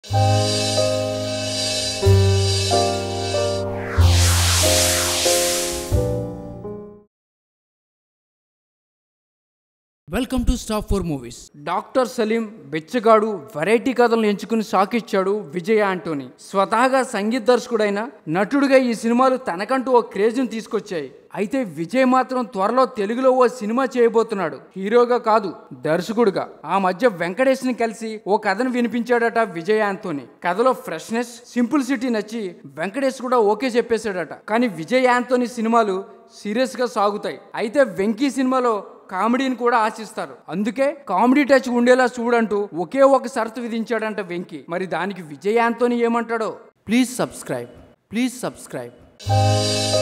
welcome to stop four movies doctor Saleem బెచ్చగాడు variety కథలను ఎంచుకుని సాకిచ్చాడు విజయ్ ఆంటోనీ స్వతహాగా సంగీత దర్శకుడైన నటుడిగా ఈ సినిమాలు తనకంటూ ఓ క్రేజ్ని తీసుకొచ్చాయి అయితే విజయ్ మాత్రం త్వరలో తెలుగులో ఓ సినిమా చేయబోతున్నాడు హీరోగా కాదు దర్శకుడుగా ఆ మధ్య వెంకటేష్ ని కలిసి ఓ కథను వినిపించాడట విజయ్ ఆంటోనీ కథలో ఫ్రెష్నెస్ సింపుల్సిటీ నచ్చి వెంకటేష్ కూడా ఓకే చెప్పేశాడట కానీ విజయ్ ఆంటోనీ సినిమాలు సీరియస్ గా సాగుతాయి అయితే వెంకీ సినిమాలో కామెడీని కూడా ఆశిస్తారు అందుకే కామెడీ టచ్ ఉండేలా చూడంటూ ఒకే ఒక షరతు విధించాడంట వెంకీ మరి దానికి విజయ్ ఆంతోని ఏమంటాడో ప్లీజ్ సబ్స్క్రైబ్ ప్లీజ్ సబ్స్క్రైబ్